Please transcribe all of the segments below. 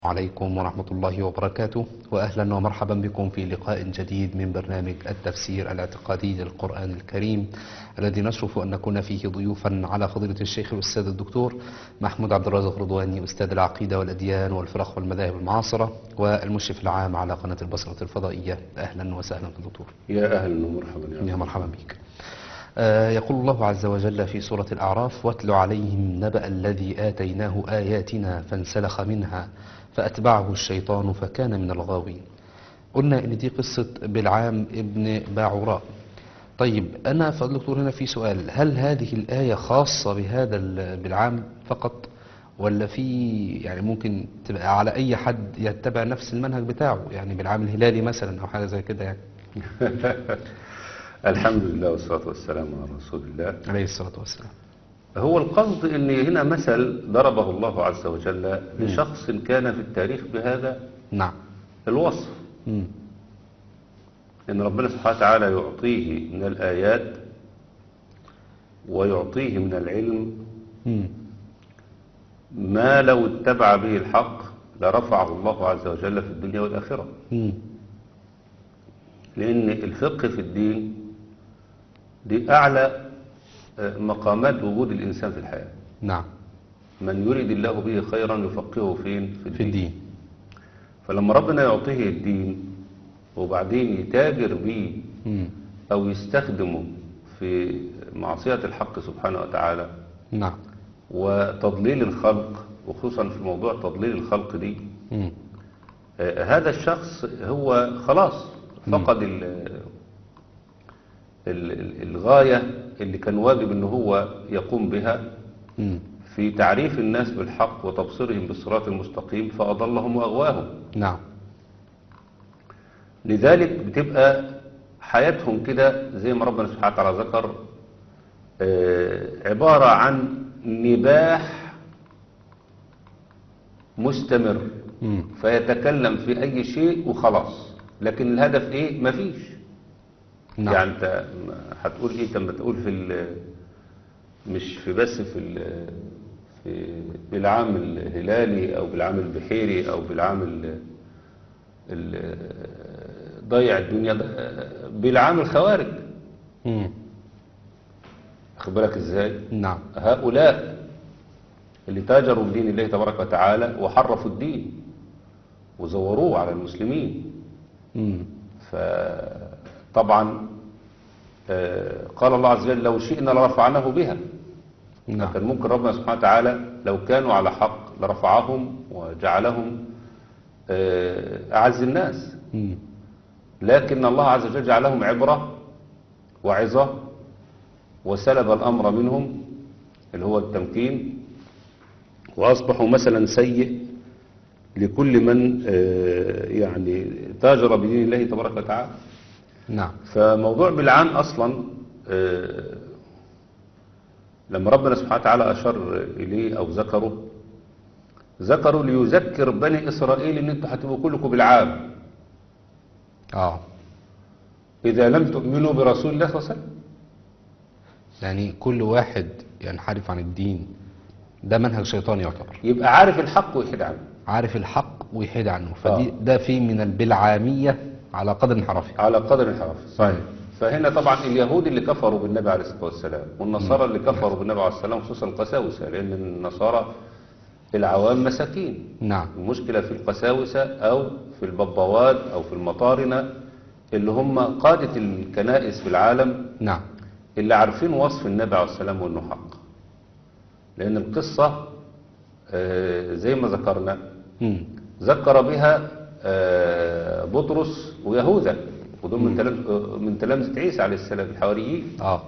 عليكم ورحمة الله وبركاته وأهلا ومرحبا بكم في لقاء جديد من برنامج التفسير الاعتقادي للقرآن الكريم الذي نشرف أن نكون فيه ضيوفا على فضيلة الشيخ الأستاذ الدكتور محمود عبد الرازق رضواني أستاذ العقيدة والأديان والفرق والمذاهب المعاصرة والمشرف العام على قناة البصرة الفضائية أهلا وسهلا دكتور يا أهلا ومرحبا يا يا مرحبا بك آه، يقول الله عز وجل في سورة الأعراف واتل عليهم نبأ الذي آتيناه آياتنا فانسلخ منها فأتبعه الشيطان فكان من الغاوين قلنا إن دي قصة بلعام ابن باعوراء طيب أنا فضل دكتور هنا في سؤال هل هذه الآية خاصة بهذا ال- بلعام فقط ولا في يعني ممكن تبقى على أي حد يتبع نفس المنهج بتاعه يعني بالعام الهلالي مثلا أو حاجة زي كده يعني الحمد لله والصلاة والسلام على رسول الله عليه الصلاة والسلام هو القصد ان هنا مثل ضربه الله عز وجل لشخص كان في التاريخ بهذا نعم الوصف مم. ان ربنا سبحانه وتعالى يعطيه من الآيات ويعطيه من العلم مم. ما لو اتبع به الحق لرفعه الله عز وجل في الدنيا والآخرة مم. لأن الفقه في الدين دي أعلى آه، مقامات وجود الإنسان في الحياة نعم من يريد الله به خيرا يفقهه فين في الدين, في الدين فلما ربنا يعطيه الدين وبعدين يتاجر به مم. أو يستخدمه في معصية الحق سبحانه وتعالى نعم وتضليل الخلق وخصوصا في موضوع تضليل الخلق دي مم. آه، هذا الشخص هو خلاص فقد ال ال ال الغاية اللي كان واجب ان هو يقوم بها مم. في تعريف الناس بالحق وتبصيرهم بالصراط المستقيم فأضلهم وأغواهم نعم لذلك بتبقى حياتهم كده زي ما ربنا سبحانه وتعالى ذكر آه، عبارة عن نباح مستمر مم. فيتكلم في أي شيء وخلاص لكن الهدف إيه مفيش نعم يعني أنت هتقول إيه لما تقول في ال- مش في بس في ال- في بالعام الهلالي أو بالعام البحيري أو بالعام ال- ال- ضيع الدنيا ده بالعام الخوارج مم. خد بالك ازاي نعم هؤلاء اللي تاجروا بدين الله تبارك وتعالى وحرفوا الدين وزوروه على المسلمين مم. فطبعا آه، قال الله عز وجل لو شئنا لرفعناه بها نعم كان ممكن ربنا سبحانه وتعالى لو كانوا على حق لرفعهم وجعلهم آه، أعز الناس مم. لكن الله عز وجل جعلهم عبرة وعظة وسلب الأمر منهم اللي هو التمكين وأصبحوا مثلا سيء لكل من آه، يعني تاجر بدين الله تبارك وتعالى نعم فموضوع بالعام أصلا آه، لما ربنا سبحانه وتعالى أشار إليه أو ذكره ذكروا ليذكر بني إسرائيل إن أنتوا هتبقوا كلكم بالعام اه إذا لم تؤمنوا برسول الله صلى الله عليه وسلم يعني كل واحد ينحرف عن الدين ده منهج شيطاني يعتبر يبقى عارف الحق ويحيد عنه عارف الحق ويحيد عنه فدي آه. ده في من البلعامية على قدر انحرافه على قدر الحرف صحيح فهنا طبعا اليهود اللي كفروا بالنبي عليه الصلاة والسلام والنصارى اللي كفروا بالنبي عليه الصلاة والسلام خصوصا القساوسة لأن النصارى العوام مساكين نعم المشكلة في القساوسة أو في الببوات أو في المطارنة اللي هم قادة الكنائس في العالم نعم اللي عارفين وصف النبي عليه السلام وأنه حق لأن القصة آه، زي ما ذكرنا مم. ذكر بها آه، بطرس ويهوذا ودول من تلام- آه، من تلامذة عيسى عليه السلام الحواريين اه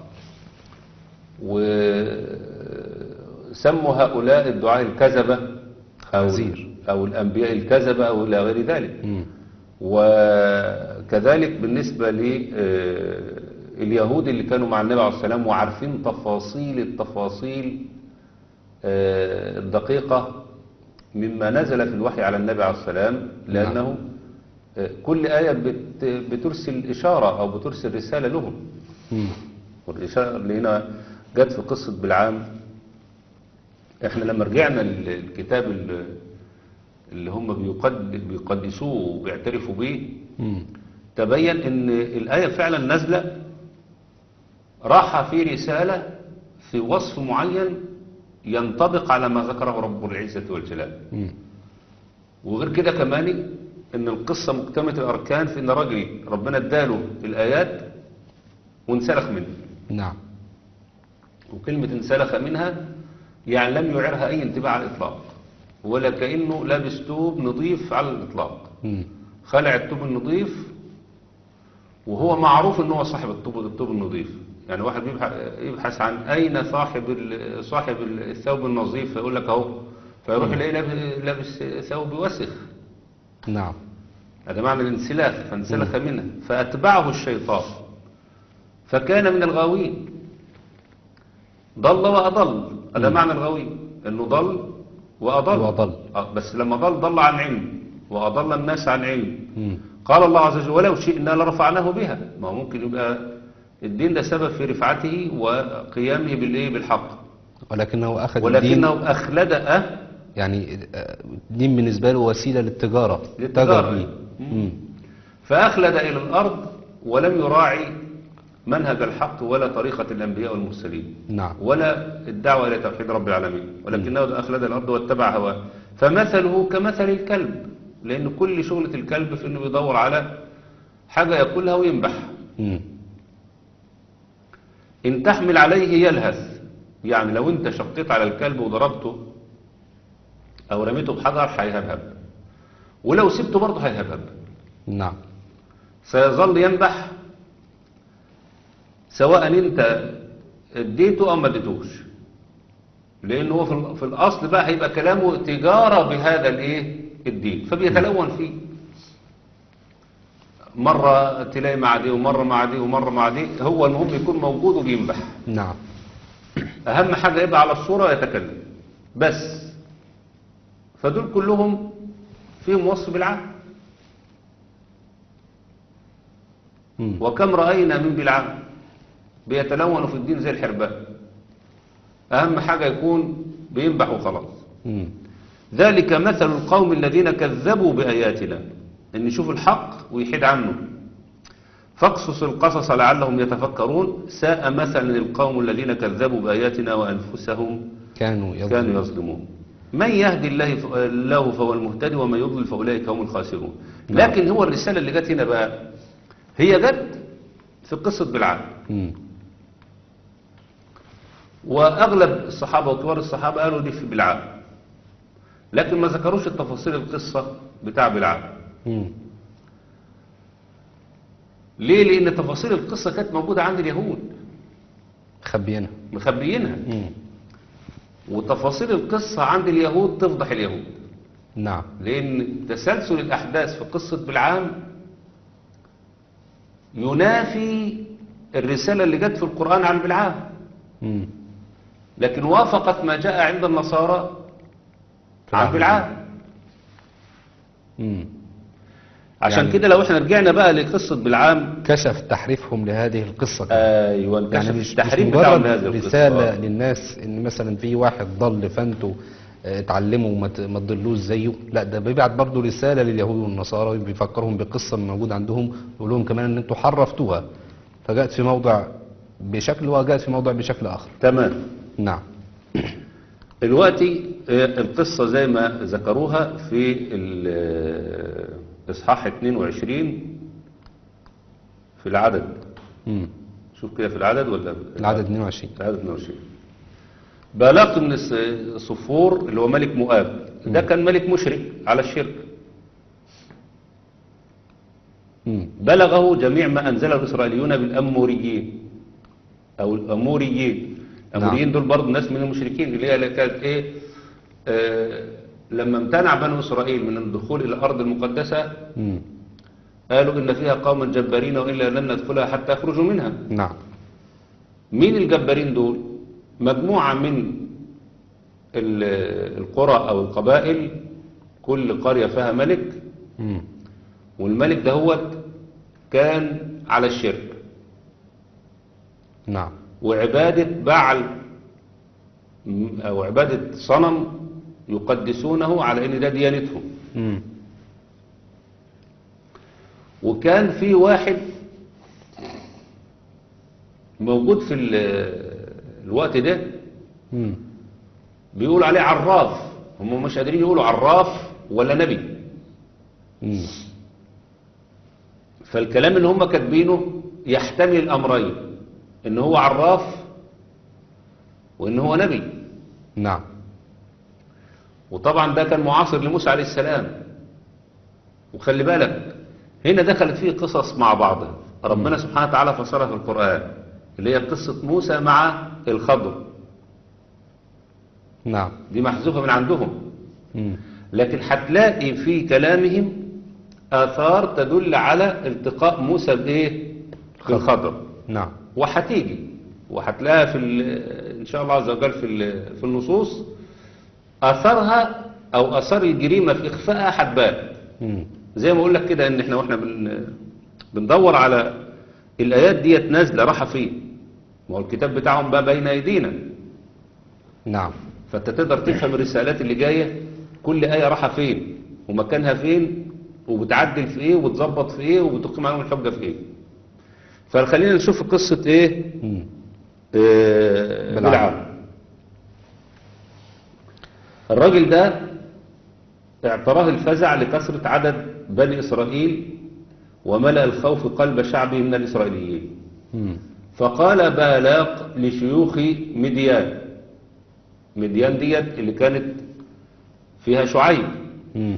وسموا هؤلاء الدعاة الكذبة أو, خنازير. أو الأنبياء الكذبة أو إلى غير ذلك مم. وكذلك بالنسبة لليهود اللي كانوا مع النبي عليه السلام وعارفين تفاصيل التفاصيل آه، الدقيقة مما نزل في الوحي على النبي عليه السلام لأنه آه، كل آية بت- بترسل إشارة أو بترسل رسالة لهم مم. والإشارة اللي هنا جت في قصة بالعام احنا لما رجعنا للكتاب ال- اللي هم بيقد بيقدسوه وبيعترفوا بيه مم. تبين ان الآية فعلا نازلة راح في رسالة في وصف معين ينطبق على ما ذكره رب العزة والجلال مم. وغير كده كمان ان القصة مكتملة الاركان في ان راجل ربنا اداله الايات وانسلخ منها نعم وكلمة انسلخ منها يعني لم يعرها اي انتباه على الاطلاق ولا كأنه لابس توب نظيف على الاطلاق مم. خلع الطوب النظيف وهو معروف ان هو صاحب الطوب الطوب النظيف يعني واحد بيبحث يبحث عن اين صاحب ال- صاحب الثوب النظيف فيقول لك اهو فيروح يلاقي لابس- لابس ثوب وسخ نعم هذا معنى الانسلاخ فانسلخ منها فأتبعه الشيطان فكان من الغاوين ضل وأضل هذا معنى الغاوين أنه ضل وأضل وأضل. آه، بس لما ضل ضل عن علم وأضل الناس عن علم مم. قال الله عز وجل ولو شئنا لرفعناه بها ما هو ممكن يبقى الدين ده سبب في رفعته وقيامه بالإيه بالحق ولكنه أخذ الدين ولكنه أخلد أه يعني آه، الدين بالنسبة له وسيلة للتجارة للتجارة. تجر بيه. مم. فأخلد إلى الأرض ولم يراعي منهج الحق ولا طريقة الأنبياء والمرسلين نعم ولا الدعوة إلى توحيد رب العالمين ولكنه أخلد الأرض واتبع هواه فمثله كمثل الكلب لأن كل شغلة الكلب في أنه بيدور على حاجة يأكلها وينبحها مم. إن تحمل عليه يلهث يعني لو أنت شقيت على الكلب وضربته أو رميته بحجر هيهبهب ولو سبته برضه هيهبهب نعم سيظل ينبح سواء انت اديته او ما اديتوش لان هو في ال- في الاصل بقى هيبقى كلامه تجاره بهذا الايه الدين فبيتلون فيه مره تلاقي مع دي ومره مع دي ومره مع دي هو المهم يكون موجود وبينبح نعم اهم حاجه يبقى على الصوره يتكلم بس فدول كلهم فيهم وصف بالعقل مم. وكم رأينا من بلعام بيتلون في الدين زي الحرباء أهم حاجة يكون بينبح وخلاص مم. ذلك مثل القوم الذين كذبوا بآياتنا إن يشوف الحق ويحيد عنه فاقصص القصص لعلهم يتفكرون ساء مثلا القوم الذين كذبوا بآياتنا وأنفسهم كانوا يظلمون كانوا يظلمون من يهدي الله ف- الله فهو المهتدي ومن يضلل فأولئك هم الخاسرون نعم. لكن هو الرسالة اللي جت هنا بقى هي جت في قصة بالعام مم. وأغلب الصحابة وكبار الصحابة قالوا دي في بالعام لكن ما ذكروش التفاصيل القصة بتاع بالعام مم. ليه؟ لأن تفاصيل القصة كانت موجودة عند اليهود خبينا مخبيينها مم. وتفاصيل القصة عند اليهود تفضح اليهود نعم لأن تسلسل الأحداث في قصة بالعام ينافي الرسالة اللي جت في القرآن عن بالعام مم. لكن وافقت ما جاء عند النصارى عن بالعام مم. عشان يعني- كده لو احنا رجعنا بقى لقصة بالعام كشف تحريفهم لهذه القصة ايوه يعني انكشف مش, التحريم مش بتاعه مجرد من هذه رسالة القصة للناس ان مثلا في واحد ضل فانتوا آه، اتعلموا وما ت- ما تضلوش زيه لا ده بيبعت برضه رسالة لليهود والنصارى بيفكرهم بقصة موجودة عندهم يقول لهم كمان ان انتوا حرفتوها فجاءت في موضع بشكل وجاءت في موضع بشكل اخر تمام نعم دلوقتي آه، القصة زي ما ذكروها في ال- اصحاح 22 في العدد مم. شوف كده في العدد ولا العدد 22 العدد 22 بلاط بن الس- صفور اللي هو ملك مؤاب ده كان ملك مشرك على الشرك مم. بلغه جميع ما أنزله الإسرائيليون بالأموريين أو الأموريين الأموريين دول برضه ناس من المشركين اللي هي كانت إيه آه لما امتنع بنو إسرائيل من الدخول إلى الأرض المقدسة مم. قالوا إن فيها قوما جبارين وإلا لن ندخلها حتى يخرجوا منها نعم مين الجبارين دول مجموعة من ال- القرى أو القبائل كل قرية فيها ملك مم. والملك دهوت كان على الشرك نعم وعبادة بعل م- أو عبادة صنم يقدسونه على إن ده ديانتهم مم. وكان في واحد موجود في ال- الوقت ده مم. بيقول عليه عراف هم مش قادرين يقولوا عراف ولا نبي مم. فالكلام اللي هم كاتبينه يحتمل الامرين ان هو عراف وان هو نبي نعم وطبعا ده كان معاصر لموسى عليه السلام وخلي بالك هنا دخلت فيه قصص مع بعضها ربنا سبحانه وتعالى فسرها في القرآن اللي هي قصة موسى مع الخضر نعم دي محذوفة من عندهم مم. لكن هتلاقي في كلامهم آثار تدل على التقاء موسى بإيه؟ بالخضر نعم وهتيجي وهتلاقيها في ال- ان شاء الله عز وجل في ال- في النصوص اثرها او اثار الجريمه في اخفائها هتبان مم. زي ما اقول لك كده ان احنا واحنا بن بندور على الايات ديت نازله راحه فين ما هو الكتاب بتاعهم بقى بين ايدينا نعم فانت تقدر تفهم الرسالات اللي جايه كل ايه راحه فين ومكانها فين وبتعدل في ايه وبتظبط في ايه وبتقيم عليهم الحجه في ايه فخلينا نشوف قصه ايه مم. آه، بلعام. بلعام الراجل ده اعتراه الفزع لكثرة عدد بني إسرائيل وملأ الخوف قلب شعبه من الإسرائيليين مم. فقال بالاق لشيوخ مديان مديان ديت اللي كانت فيها شعيب مم.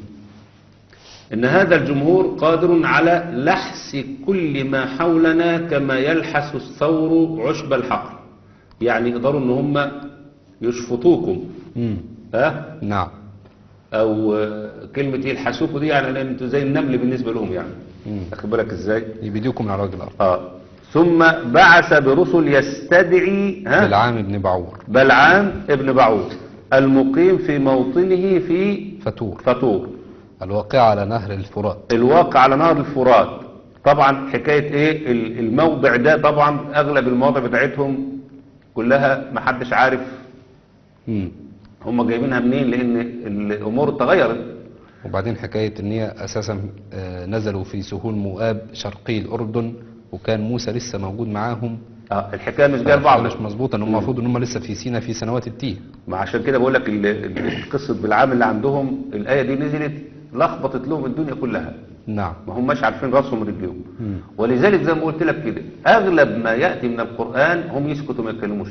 إن هذا الجمهور قادر على لحس كل ما حولنا كما يلحس الثور عشب الحقل يعني يقدروا ان هم يشفطوكم مم. ها نعم او آه، كلمة يلحسوكوا دي يعني لان انتوا زي النمل بالنسبة لهم يعني مم. اخد بالك ازاي يبيدوكم من على وجه الأرض اه ثم بعث برسل يستدعي ها بالعام بن بعور بلعام ابن بعوض المقيم في موطنه في فتور فطور الواقع على نهر الفرات الواقع على نهر الفرات طبعا حكاية ايه ال- الموضع ده طبعا اغلب المواضع بتاعتهم كلها محدش عارف مم. هم جايبينها منين لان الامور اتغيرت وبعدين حكاية ان هي اساسا آه، نزلوا في سهول مؤاب شرقي الاردن وكان موسى لسه موجود معاهم اه الحكايه مش جايه لبعض مش مظبوطه ان هم المفروض ان هم لسه في سينا في سنوات التيه ما عشان كده بقول لك ال- ال- قصه بالعام اللي عندهم الايه دي نزلت لخبطت لهم الدنيا كلها نعم ما هماش عارفين راسهم من رجليهم مم. ولذلك زي ما قلت لك كده اغلب ما ياتي من القران هم يسكتوا ما يتكلموش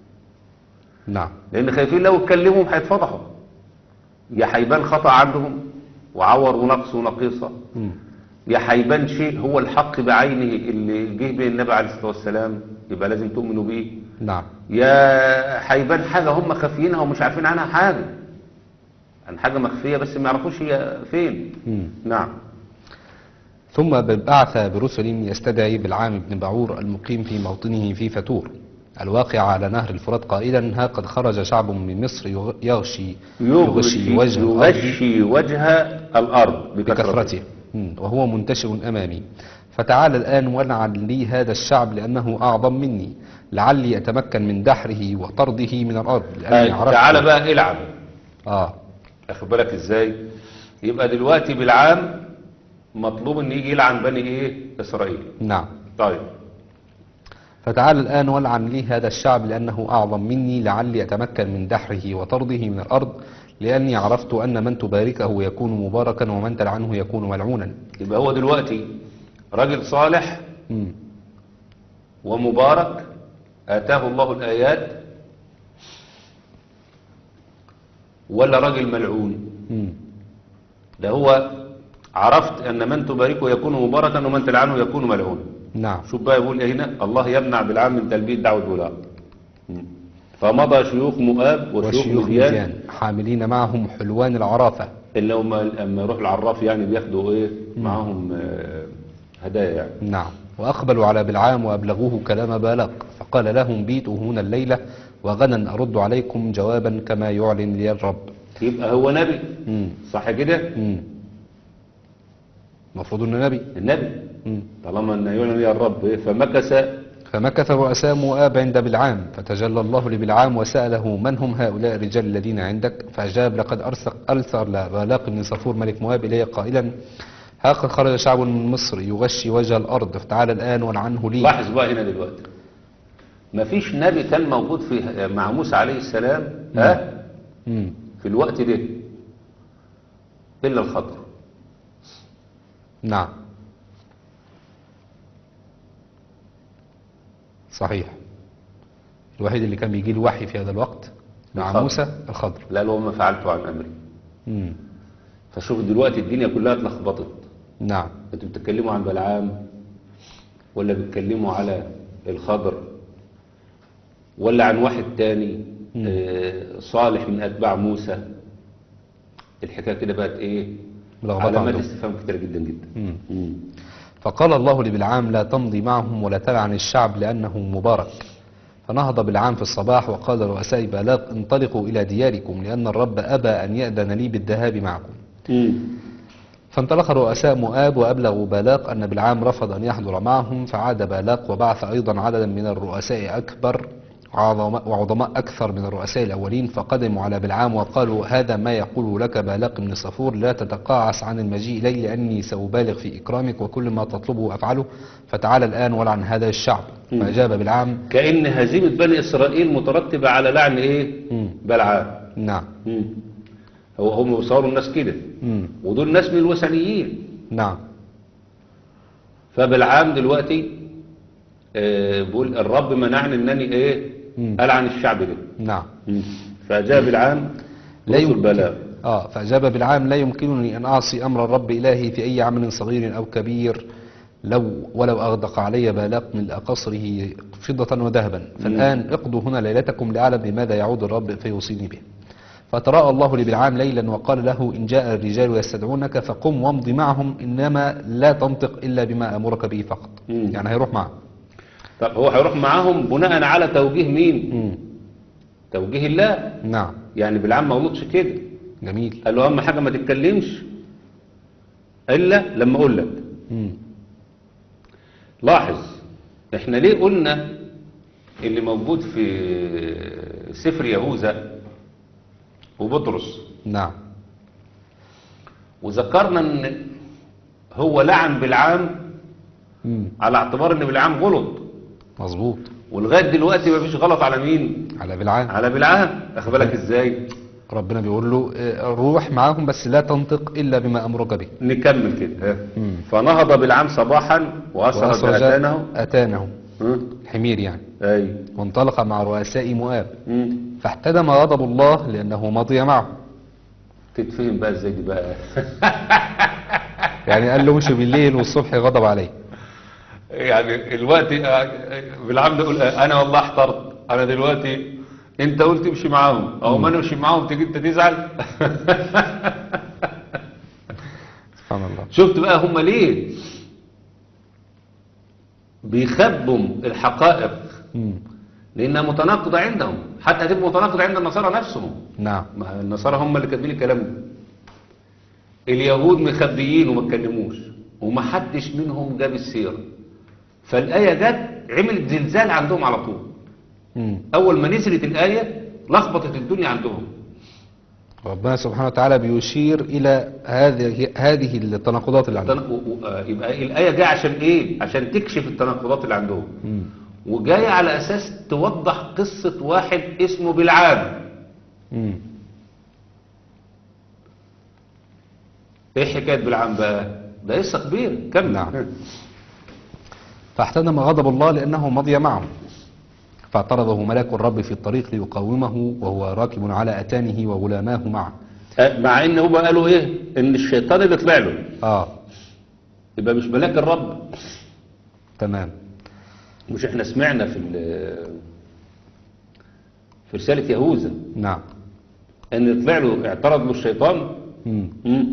نعم لان خايفين لو اتكلموا هيتفضحوا يا هيبان خطا عندهم وعور ونقص ونقيصه مم. يا هيبان شيء هو الحق بعينه اللي جه به النبي عليه الصلاه والسلام يبقى لازم تؤمنوا بيه نعم يا هيبان حاجه هم خافيينها ومش عارفين عنها حاجه عن حاجه مخفيه بس ما يعرفوش هي فين مم. نعم ثم بعث برسل يستدعي بالعام بن بعور المقيم في موطنه في فتور الواقع على نهر الفرات قائلا ها قد خرج شعب من مصر يغ- يغشي يغشي وجه الأرض يغشي وجه الارض بكثرته بكثرته مم. وهو منتشر أمامي فتعال الآن والعن لي هذا الشعب لأنه أعظم مني لعلي أتمكن من دحره وطرده من الأرض لأني آه، عرفت تعالى بقى العب آه اخد بالك ازاي يبقى دلوقتي بالعام مطلوب ان يجي يلعن بني ايه اسرائيل نعم طيب فتعال الآن والعن لي هذا الشعب لأنه أعظم مني لعلي أتمكن من دحره وطرده من الأرض لأني عرفت أن من تباركه يكون مباركا ومن تلعنه يكون ملعونا يبقى هو دلوقتي راجل صالح مم. ومبارك آتاه الله الآيات ولا راجل ملعون مم. ده هو عرفت أن من تباركه يكون مباركا ومن تلعنه يكون ملعونا نعم شوف بقى يقول ايه هنا الله يمنع بالعام من تلبية دعوة بولاء فمضى شيوخ مؤاب وشيوخ وشيوخ مديان مديان حاملين معهم حلوان العرافة اللي هم لما يروح العراف يعني بياخدوا ايه معاهم آه، هدايا يعني نعم وأقبلوا على بلعام وأبلغوه كلام بالاق فقال لهم بيتوا هنا الليلة وغدا أرد عليكم جوابا كما يعلن لي الرب يبقى هو نبي مم. صح كده مم. المفروض انه نبي النبي مم. طالما ان يعلن لي الرب إيه؟ فمكث فمكث رؤساء مؤاب عند بلعام فتجلى الله لبلعام وسأله من هم هؤلاء الرجال الذين عندك فأجاب لقد أرسل, أرسل بالاق بن صفور ملك مواب إلي قائلا ها قد خرج شعب من مصر يغشي وجه الأرض فتعال الآن والعنه لي لاحظ بقى هنا دلوقتي مفيش نبي كان موجود في مع موسى عليه السلام ها مم. في الوقت ده إلا الخضر نعم صحيح الوحيد اللي كان بيجي له وحي في هذا الوقت مع الخضر. موسى الخضر لا لو ما فعلته عن أمري مم. فشوف دلوقتي الدنيا كلها اتلخبطت نعم انتوا بتتكلموا عن بلعام ولا بتتكلموا على الخضر ولا عن واحد تاني آه، صالح من أتباع موسى الحكاية كده بقت ايه ملخبطة علامات عندهم. استفهام كتير جدا جدا مم. مم. فقال الله لبلعام لا تمضي معهم ولا تلعن الشعب لأنه مبارك فنهض بلعام في الصباح وقال رؤساء بالاق انطلقوا إلى دياركم لأن الرب أبى أن يأذن لي بالذهاب معكم مم. فانطلق رؤساء مؤاب وأبلغوا بالاق أن بلعام رفض أن يحضر معهم فعاد بالاق وبعث أيضا عددا من الرؤساء أكبر وعظماء وعظماء أكثر من الرؤساء الأولين فقدموا على بلعام وقالوا هذا ما يقول لك بالاق بن صفور لا تتقاعس عن المجيء إلي لأني سأبالغ في إكرامك وكل ما تطلبه أفعله فتعال الآن ولعن هذا الشعب فأجاب بلعام كأن هزيمة بني إسرائيل مترتبة على لعن ايه مم. بلعام نعم مم. هو هم بيصوروا الناس كده مم. ودول ناس من الوثنيين نعم فبالعام دلوقتي آه، بيقول الرب منعني انني ايه مم. العن الشعب ده نعم فجاء بالعام لا رسل يمكن بلاغ آه فأجاب بالعام لا يمكنني أن أعصي أمر الرب إلهي في أي عمل صغير أو كبير لو ولو أغدق علي بالاق من قصره فضة وذهبا فالآن اقضوا هنا ليلتكم لأعلم بماذا يعود الرب فيوصيني به فتراءى الله لبلعام ليلا وقال له إن جاء الرجال يستدعونك فقم وامض معهم إنما لا تنطق إلا بما أمرك به فقط مم. يعني هيروح معه طب هو هيروح معاهم بناء على توجيه مين مم. توجيه الله نعم يعني بالعام ما غلطش كده جميل قال له اهم حاجه ما تتكلمش الا لما اقول لك مم. لاحظ احنا ليه قلنا اللي موجود في سفر يهوذا وبطرس نعم وذكرنا ان هو لعن بالعام مم. على اعتبار ان بالعام غلط مظبوط ولغايه دلوقتي ما فيش غلط على مين على بالعام على بالعام اخد بالك ازاي ربنا بيقول له آه، روح معاهم بس لا تنطق إلا بما أمرك به نكمل كده ها. مم. فنهض بالعام صباحا واسرج وأسرج اتانه أتانه ها؟ الحمير يعني اي وانطلق مع رؤساء مؤاب مم. فاحتدم غضب الله لأنه مضي معه تتفهم بقى ازاي دي بقى يعني قال له مشي بالليل والصبح غضب عليه يعني الوقت بالعام يقول انا والله احترت انا دلوقتي انت قلت امشي معاهم او ما نمشي معاهم تيجي انت تزعل سبحان الله شفت بقى هم ليه بيخبوا الحقائق مم. لانها متناقضه عندهم حتى هتبقى متناقضه عند النصارى نفسهم نعم ما النصارى هم اللي كاتبين الكلام ده اليهود مخبيين وما اتكلموش وما حدش منهم جاب السيره فالايه جت عملت زلزال عندهم على طول مم. اول ما نزلت الايه لخبطت الدنيا عندهم ربنا سبحانه وتعالى بيشير إلى هذه هذه التناقضات اللي عندنا تن- و- و- آه، يبقى الايه جايه عشان ايه عشان تكشف التناقضات اللي عندهم مم. وجايه على اساس توضح قصه واحد اسمه بلعام مم. ايه حكايه بلعام بقى ده قصه كبيره كمل نعم. فاحتدم غضب الله لأنه مضي معه فاعترضه ملاك الرب في الطريق ليقاومه وهو راكب على أتانه وغلاماه معه آه، مع ان هم قالوا ايه ان الشيطان اللي طلع له آه يبقى مش ملاك الرب تمام مش احنا سمعنا في ال- في رساله يهوذا نعم ان اللي طلع له اعترض له الشيطان مم. مم.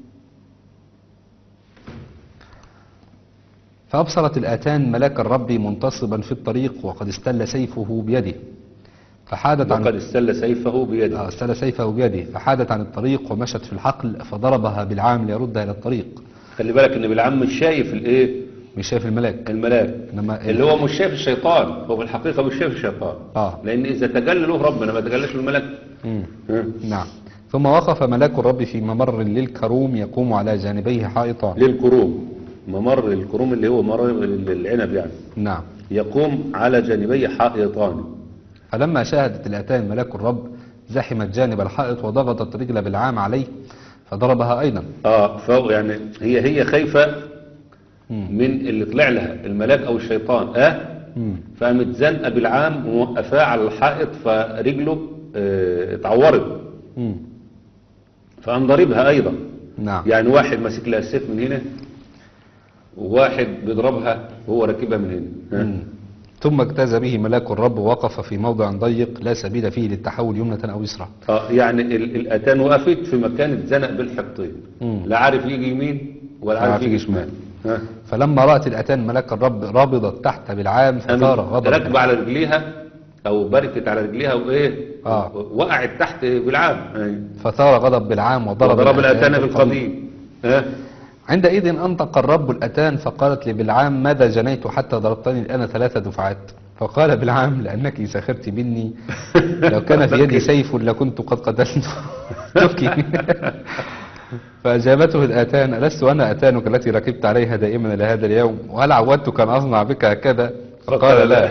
فأبصرت الآتان ملاك الرب منتصبا في الطريق وقد استل سيفه بيده فحادت عن وقد استل سيفه بيده آه، استل سيفه بيده فحادت عن الطريق ومشت في الحقل فضربها بالعام ليردها إلى الطريق خلي بالك ان بالعام مش شايف الايه مش شايف الملاك الملاك إنما اللي هو مش شايف الشيطان هو في الحقيقة مش شايف الشيطان آه. لأن إذا تجلى له ربنا ما تجلاش الملاك مم. ها؟ نعم ثم وقف ملاك الرب في ممر للكروم يقوم على جانبيه حائطان للكروم ممر الكروم اللي هو ممر العنب يعني نعم يقوم على جانبي حائطان فلما شاهدت الأتان ملاك الرب زحمت جانب الحائط وضغطت رجل بالعام عليه فضربها أيضا اه فهو يعني هي هي خايفة مم. من اللي طلع لها الملاك أو الشيطان اه مم. فقامت زنقة بالعام وموقفاه على الحائط فرجله اه اتعورت مم. فقام ضاربها أيضا نعم يعني واحد ماسك لها السيف من هنا وواحد بيضربها وهو راكبها من هنا ها؟ مم. ثم اجتاز به ملاك الرب ووقف في موضع ضيق لا سبيل فيه للتحول يمنة أو يسرى اه يعني ال- الاتان وقفت في مكان اتزنق بالحطين مم. لا عارف يجي يمين ولا عارف يجي شمال ها فلما رأت الأتان ملاك الرب رابضت تحت بالعام فثار غضب راكبه على رجليها او بركت على رجليها وايه آه. وقعت تحت بالعام أي. فثار غضب بالعام وضرب وضرب الاتان بالقضيب. بالقضيب ها عندئذ أنطق الرب الأتان فقالت لبلعام ماذا جنيت حتى ضربتني الآن ثلاث دفعات فقال بلعام لأنك سخرت مني لو كان في يدي سيف لكنت قد قتلت تبكي فأجابته الآتان ألست أنا أتانك التي ركبت عليها دائما إلى هذا اليوم وهل عودتك أن أصنع بك هكذا فقال لا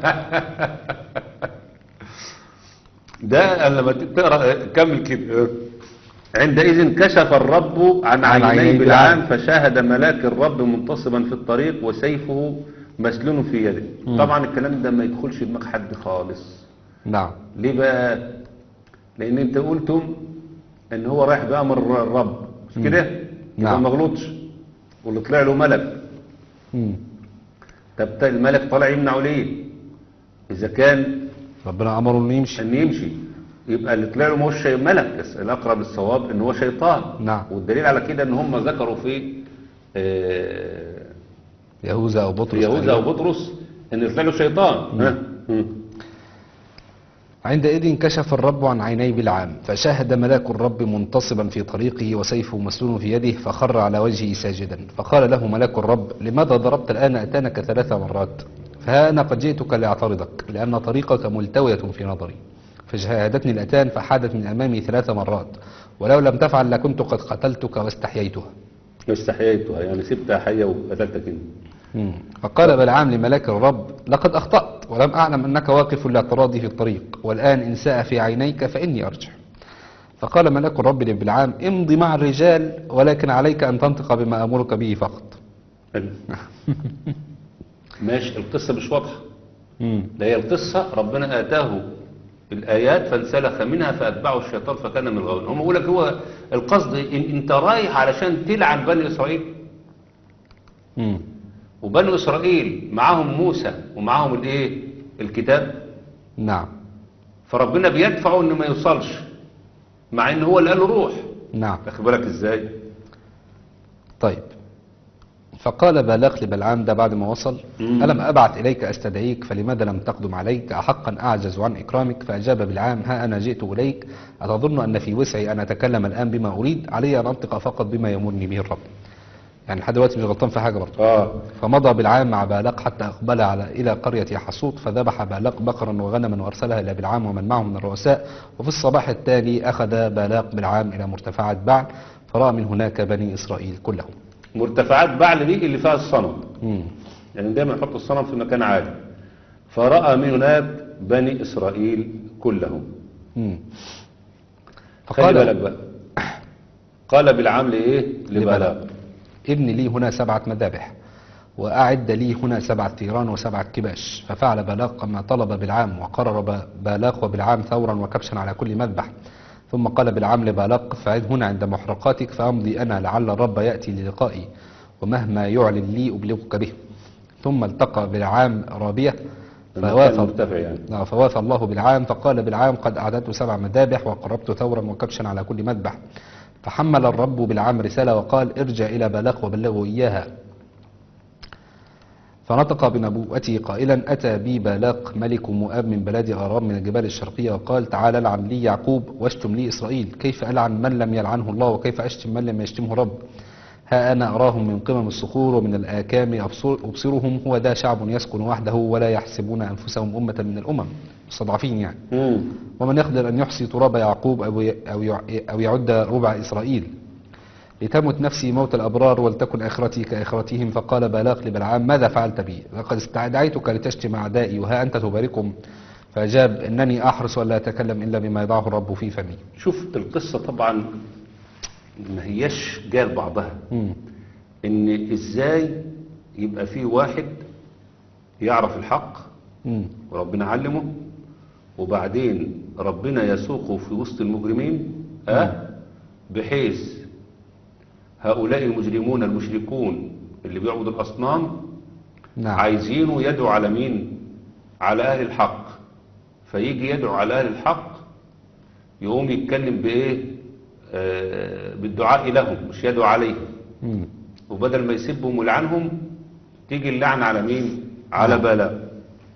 ده لما تقرا كمل كده عندئذ كشف الرب عن عن عيني عيني بالعام بالعام. فشاهد ملاك الرب منتصبا في الطريق وسيفه مسلول في يده طبعا الكلام ده ما يدخلش دماغ حد خالص نعم ليه بقى لان انت قلتم ان هو رايح بامر الرب مش كده يبقى نعم. ما غلطش واللي طلع له ملك مم. طب الملك طالع يمنعه ليه اذا كان ربنا أمره أنه يمشي ان يمشي يبقى اللي طلع له ما هوش شيء ملك بس الاقرب للصواب ان هو شيطان نعم. والدليل على كده ان هم ذكروا في آه، يهوذا أو في بطرس يهوذا تقريباً. وبطرس ان اللي طلع له شيطان ها؟ مم. عندئذ كشف الرب عن عيني بلعام فشاهد ملاك الرب منتصبا في طريقه وسيفه مسلول في يده فخر على وجهه ساجدا فقال له ملاك الرب لماذا ضربت الآن أتانك ثلاث مرات فها أنا قد جئتك لأعترضك لأن طريقك ملتوية في نظري فجاهدتني الأتان فحادت من أمامي ثلاث مرات ولو لم تفعل لكنت قد قتلتك واستحييتها استحييتها يعني سبتها حية وقتلتك انت مم. فقال بلعام لملاك الرب لقد أخطأت ولم أعلم أنك واقف لاعتراضي في الطريق والآن إن ساء في عينيك فإني أرجع فقال ملاك الرب لبلعام امضي مع الرجال ولكن عليك أن تنطق بما أمرك به فقط حلو. ماشي القصة مش واضحة مم. ده هي القصة ربنا آتاه الآيات فانسلخ منها فأتبعه الشيطان فكان من الغاوين هم يقول لك هو القصد إن أنت رايح علشان تلعن بني إسرائيل مم. وبني إسرائيل معاهم موسى ومعاهم الإيه الكتاب نعم فربنا بيدفعه إنه ما يوصلش مع إن هو اللي قال له روح نعم واخد بالك إزاي طيب فقال بالاق لبلعام ده بعد ما وصل مم. ألم أبعث إليك أستدعيك فلماذا لم تقدم عليك أحقا أعجز عن إكرامك فأجاب بلعام ها أنا جئت إليك أتظن أن في وسعي أن أتكلم الآن بما أريد علي أن أنطق فقط بما يأمرني به الرب يعني لحد دلوقتي مش غلطان في حاجة برضه آه فمضى بالعام مع بالاق حتى أقبل على إلى قرية حصوت فذبح بالاق بقرا وغنما وأرسلها إلى بالعام ومن معه من الرؤساء وفي الصباح التالي أخذ بالاق بالعام إلى مرتفعات بعل فرأى من هناك بني إسرائيل كلهم مرتفعات بعل دي اللي فيها الصنم مم. يعني دايما يحط الصنم في مكان عالي فرأى من هناك بني إسرائيل كلهم مم. خلي بالك فقال بقى قال بالعام لإيه لبلاق ابن لي هنا سبعة مذابح وأعد لي هنا سبعة ثيران وسبعة كباش ففعل بالاق كما طلب بالعام وقرر ب- بالاق وبالعام ثورا وكبشا على كل مذبح ثم قال بالعام لبالاق فعد هنا عند محرقاتك فأمضي أنا لعل الرب يأتي للقائي ومهما يعلن لي أبلغك به ثم التقى بالعام رابية المكان فوافق مرتفع يعني آه، فوافى الله بالعام فقال بالعام قد أعددت سبع مذابح وقربت ثورا وكبشا على كل مذبح فحمل الرب بالعام رسالة وقال ارجع إلى بالاق وبلغه إياها فنطق بنبوءته قائلا أتى بي بالاق ملك مؤاب من بلاد أرام من الجبال الشرقية وقال تعال العن لي يعقوب واشتم لي إسرائيل كيف ألعن من لم يلعنه الله وكيف أشتم من لم يشتمه رب ها أنا أراهم من قمم الصخور ومن الآكام أبصر أبصرهم هو ده شعب يسكن وحده ولا يحسبون أنفسهم أمة من الأمم مستضعفين يعني مم. ومن يقدر أن يحصي تراب يعقوب أو ي- أو يع- أو يعد ربع إسرائيل لتمت نفسي موت الأبرار ولتكن آخرتي كآخرتهم فقال بالاق لبلعام ماذا فعلت بي لقد استدعيتك لتشتم أعدائي وها أنت تباركهم فأجاب إنني أحرص ألا أتكلم إلا بما يضعه الرب في فمي شوف القصة طبعا ما هيش جال بعضها مم. ان ازاي يبقى في واحد يعرف الحق مم. وربنا علمه وبعدين ربنا يسوقه في وسط المجرمين أه بحيث هؤلاء المجرمون المشركون اللي بيعبدوا الأصنام نعم عايزينه يدعو على مين على أهل الحق فيجي يدعو على أهل الحق يقوم يتكلم بإيه آه بالدعاء لهم مش يدعو عليهم مم. وبدل ما يسبهم ويلعنهم تيجي اللعنة على مين على نعم. بلاء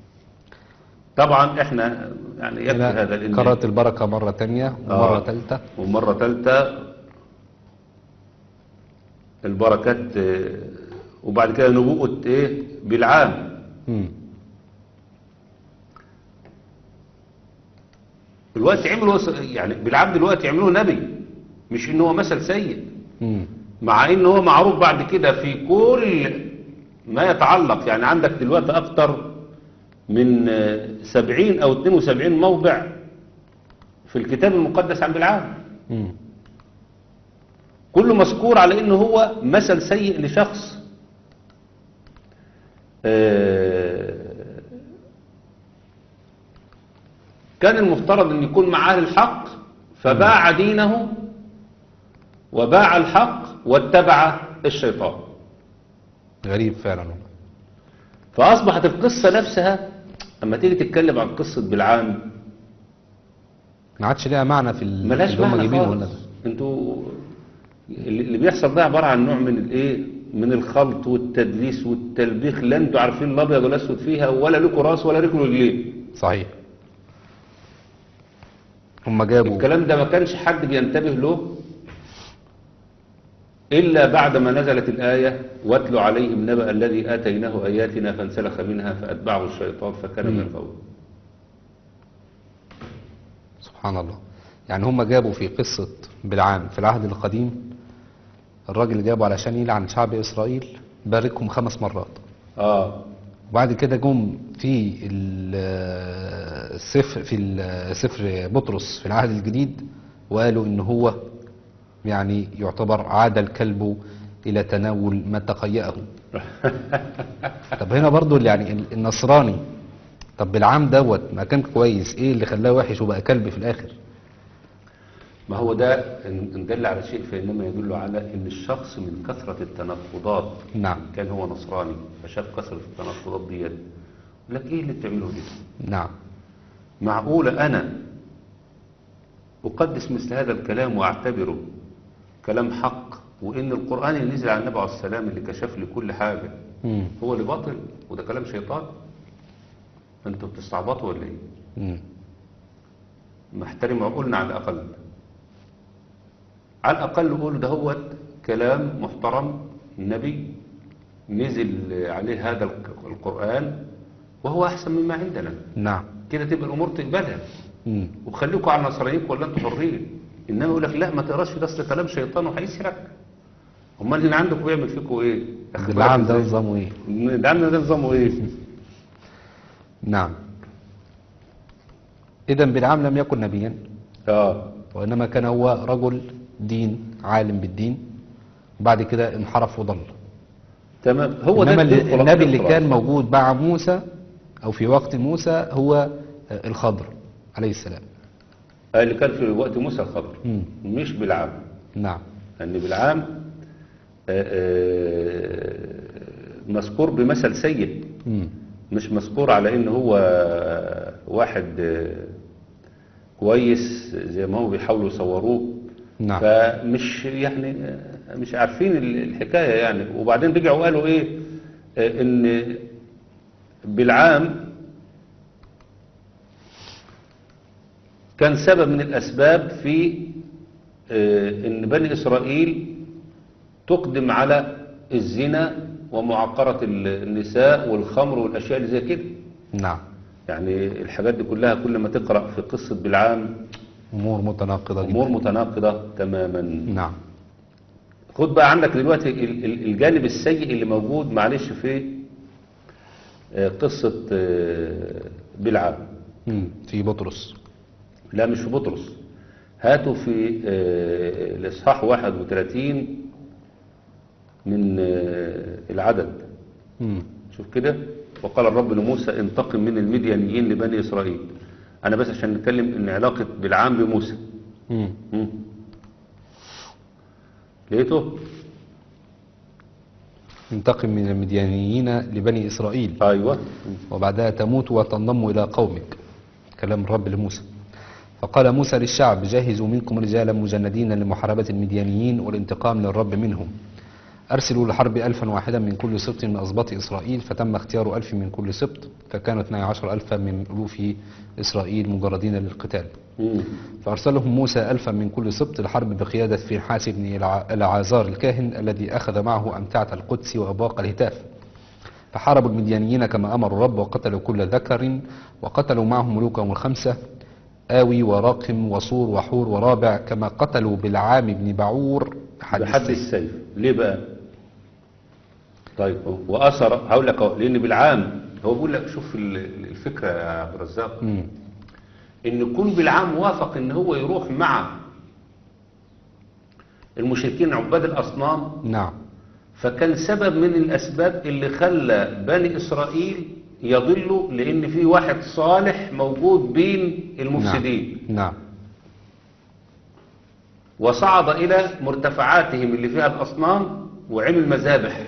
طبعا احنا يعني يكفي هنا هذا لأن قرأت البركة مرة تانية ومرة آه. ثالثة ومرة ثالثة البركات آه، وبعد كده نبوءة ايه بالعام مم. دلوقتي عملوا يعني بالعام دلوقتي يعملوه نبي مش ان هو مثل سيء مم. مع ان هو معروف بعد كده في كل ما يتعلق يعني عندك دلوقتي اكتر من آه، 70 او 72 موضع في الكتاب المقدس عن بالعام مم. كله مذكور على انه هو مثل سيء لشخص آه، كان المفترض ان يكون مع اهل الحق فباع دينه وباع الحق واتبع الشيطان غريب فعلا فاصبحت القصة نفسها اما تيجي تتكلم عن قصة بالعام ما عادش ليها معنى في ال- ملاش اللي هم معنى جايبينه خالص ولا ده انتوا اللي اللي بيحصل ده عبارة عن نوع من الايه من الخلط والتدليس والتلبيخ لا انتوا عارفين الابيض والاسود فيها ولا لكم راس ولا لكم رجلين صحيح هم جابوا الكلام ده ما كانش حد بينتبه له إلا بعد ما نزلت الآية واتل عليهم نبأ الذي آتيناه آياتنا فانسلخ منها فأتبعه الشيطان فكان من مم. الغاوين سبحان الله يعني هم جابوا في قصة بالعام في العهد القديم الراجل جابه علشان يلعن شعب إسرائيل باركهم خمس مرات آه وبعد كده جم في ال- السفر في ال- سفر بطرس في العهد الجديد وقالوا ان هو يعني يعتبر عاد الكلب الى تناول ما تقيأه طب هنا برضو يعني ال- النصراني طب بالعام دوت ما كان كويس ايه اللي خلاه وحش وبقى كلب في الاخر ما هو ده إن إن دل على شيء فإنما يدل على أن الشخص من كثرة التناقضات نعم كان هو نصراني فشاف كثرة التناقضات ديت يقول لك إيه اللي بتعمله دي نعم معقولة أنا أقدس مثل هذا الكلام وأعتبره كلام حق وإن القرآن اللي نزل على النبي عليه السلام اللي كشف لي كل حاجة مم. هو اللي باطل وده كلام شيطان أنتوا بتستعبطوا ولا إيه؟ مم. محترم عقولنا على الأقل على الأقل قول ده هو كلام محترم النبي نزل عليه هذا الق- القرآن وهو أحسن مما عندنا نعم كده تبقى الأمور تقبلها مم. وخليكم على نصرانيكم ولا انتوا حرين انما يقول لك لا ما تقراش في ده اصل كلام شيطان وهيسرق امال اللي عندكم بيعمل فيكم ايه أخد بالك بالعام ده إزاي؟ نظامه ايه ده عندنا ده نظامه ايه نعم اذا بالعام لم يكن نبيا اه وإنما كان هو رجل دين عالم بالدين وبعد كده انحرف وضل تمام هو ده إنما الدين اللي- خلاص- النبي اللي خلاص. كان موجود مع موسى أو في وقت موسى هو آه، الخضر عليه السلام آه، اللي كان في وقت موسى الخضر مم. مش بالعام نعم لان بالعام آه، آه، مذكور بمثل سيء مم. مش مذكور على ان هو واحد آه، كويس زي ما هو بيحاولوا يصوروه نعم فمش يعني آه، مش عارفين ال- الحكاية يعني وبعدين رجعوا قالوا ايه آه، ان بالعام كان سبب من الاسباب في آه، ان بني اسرائيل تقدم على الزنا ومعاقرة ال- النساء والخمر والأشياء اللي زي كده نعم يعني الحاجات دي كلها كل ما تقرأ في قصة بالعام أمور متناقضة جدا أمور متناقضة تماما نعم خد بقى عندك دلوقتي ال- ال- الجانب السيء اللي موجود معلش في آه، قصة آه، بالعام مم. في بطرس لا مش في بطرس هاتوا في آه، الإصحاح 31 من آه، العدد مم. شوف كده وقال الرب لموسى انتقم من المديانيين لبني إسرائيل أنا بس عشان نتكلم إن علاقة بالعام بموسى مم. مم. لقيته؟ انتقم من المديانيين لبني إسرائيل أيوه وبعدها تموت وتنضم إلى قومك كلام الرب لموسى فقال موسى للشعب جهزوا منكم رجالا مجندين لمحاربة المديانيين والانتقام للرب منهم أرسلوا لحرب ألفا واحدا من كل سبط من أسباط إسرائيل فتم اختيار ألف من كل سبط فكانوا 12 ألفا من ألوف إسرائيل مجردين للقتال مم. فأرسلهم موسى ألفا من كل سبط الحرب بقيادة فينحاس بن الع- العازار الكاهن الذي أخذ معه أمتعة القدس وأبواق الهتاف فحاربوا المديانيين كما أمر الرب وقتلوا كل ذكر وقتلوا معهم ملوكهم الخمسة آوي وراقم وصور وحور ورابع كما قتلوا بالعام بن بعور حد بحد السيف. السيف ليه بقى طيب واثر هقول لك أهو، لان بالعام هو بيقول لك شوف ال- ال- الفكره يا عبد الرزاق مم. ان يكون بالعام وافق ان هو يروح مع المشركين عباد الاصنام نعم فكان سبب من الاسباب اللي خلى بني اسرائيل يضلوا لان في واحد صالح موجود بين المفسدين نعم, نعم. وصعد إلى مرتفعاتهم اللي فيها الأصنام وعمل مذابح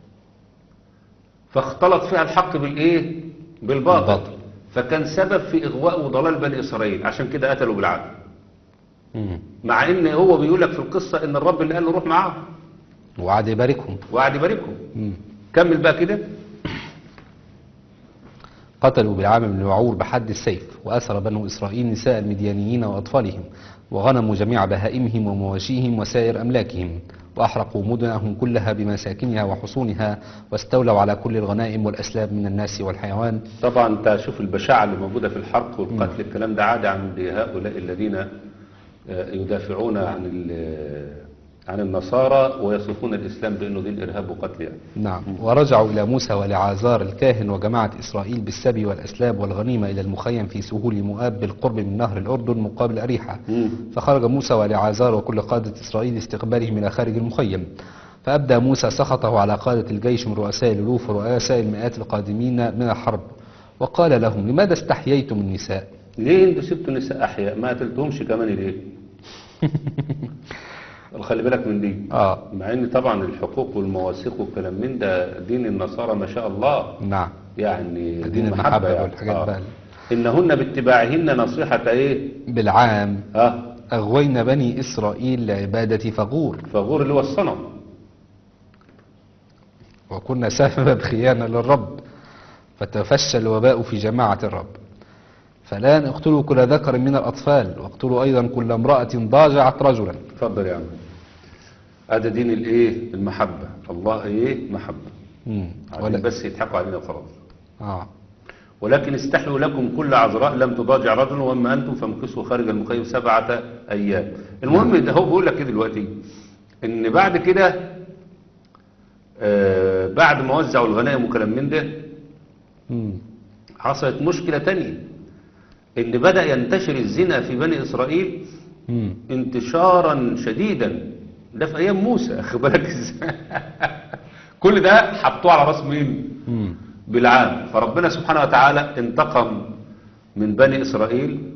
فاختلط فيها الحق بالإيه؟ بالباطل بالباطل. فكان سبب في إغواء وضلال بني إسرائيل عشان كده قتلوا بالعدل مم. مع إن هو بيقول لك في القصة إن الرب اللي قال له روح معاهم وعد يباركهم وقعد يباركهم مم. كمل بقى كده قتلوا بالعام بن بعور بحد السيف وأسر بنو إسرائيل نساء المديانيين وأطفالهم وغنموا جميع بهائمهم ومواشيهم وسائر أملاكهم وأحرقوا مدنهم كلها بمساكنها وحصونها واستولوا على كل الغنائم والأسلاب من الناس والحيوان طبعا انت شوف البشاعة اللي موجودة في الحرق والقتل الكلام ده عادي عند هؤلاء الذين آه، يدافعون عن ال- عن النصارى ويصفون الإسلام بأنه دين إرهاب وقتل يعني نعم ورجعوا إلى موسى ولعازار الكاهن وجماعة إسرائيل بالسبي والأسلاب والغنيمة إلى المخيم في سهول مؤاب بالقرب من نهر الأردن مقابل أريحة مم. فخرج موسى ولعازار وكل قادة إسرائيل لاستقبالهم إلى خارج المخيم فأبدى موسى سخطه على قادة الجيش من رؤساء الألوف ورؤساء المئات القادمين من الحرب وقال لهم لماذا استحييتم النساء ليه انتوا سبتوا النساء احياء ما قتلتهمش كمان ليه خلي بالك من دي آه مع ان طبعا الحقوق والمواثيق والكلام من ده دين النصارى ما شاء الله نعم يعني دين محبة المحبة يعني. والحاجات بقى. انهن باتباعهن نصيحة ايه بالعام اه أغوينا بني إسرائيل لعبادة فغور فغور اللي هو الصنم وكنا سبب خيانة للرب فتفشى الوباء في جماعة الرب فالآن اقتلوا كل ذكر من الأطفال واقتلوا أيضا كل امرأة ضاجعت رجلا اتفضل يا عم هذا دين الايه المحبة الله ايه محبة مم. عايزين ولا بس يضحكوا علينا وخلاص آه. ولكن استحلوا لكم كل عذراء لم تضاجع رجل واما انتم فامكثوا خارج المخيم سبعة ايام المهم ده هو بيقول لك ايه دلوقتي ان بعد كده آه بعد ما وزعوا الغنائم وكلام من ده مم. حصلت مشكلة تانية ان بدأ ينتشر الزنا في بني اسرائيل مم. انتشارا شديدا ده في ايام موسى اخد بالك ازاي كل ده حطوه على راس مين مم. بالعام فربنا سبحانه وتعالى انتقم من بني إسرائيل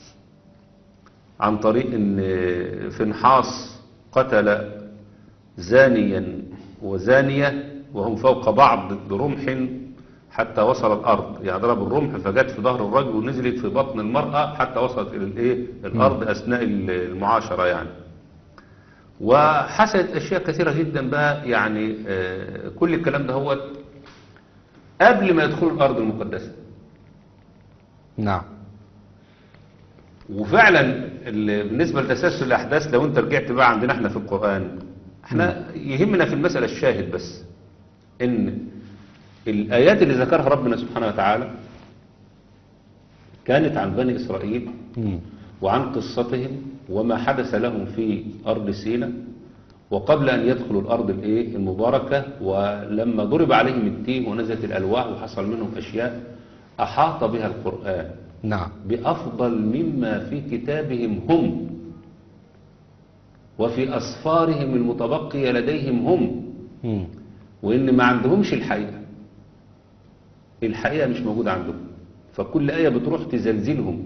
عن طريق ان فنحاس قتل زانيا وزانية وهم فوق بعض برمح حتى وصل الأرض يعني ضرب الرمح فجت في ظهر الرجل ونزلت في بطن المرأة حتى وصلت إلى الإيه الأرض أثناء المعاشرة يعني وحصلت أشياء كثيرة جدا بقى يعني آه، كل الكلام ده هو قبل ما يدخلوا الأرض المقدسة نعم وفعلا ال- بالنسبة لتسلسل الأحداث لو أنت رجعت بقى عندنا احنا في القرآن احنا يهمنا في المسألة الشاهد بس ان الآيات اللي ذكرها ربنا سبحانه وتعالى كانت عن بني إسرائيل مم. وعن قصتهم وما حدث لهم في أرض سيناء وقبل أن يدخلوا الأرض الإيه المباركة ولما ضرب عليهم التيه ونزلت الألواح وحصل منهم أشياء أحاط بها القرآن نعم بأفضل مما في كتابهم هم وفي أسفارهم المتبقية لديهم هم مم. وإن ما عندهمش الحقيقة الحقيقة مش موجودة عندهم فكل آية بتروح تزلزلهم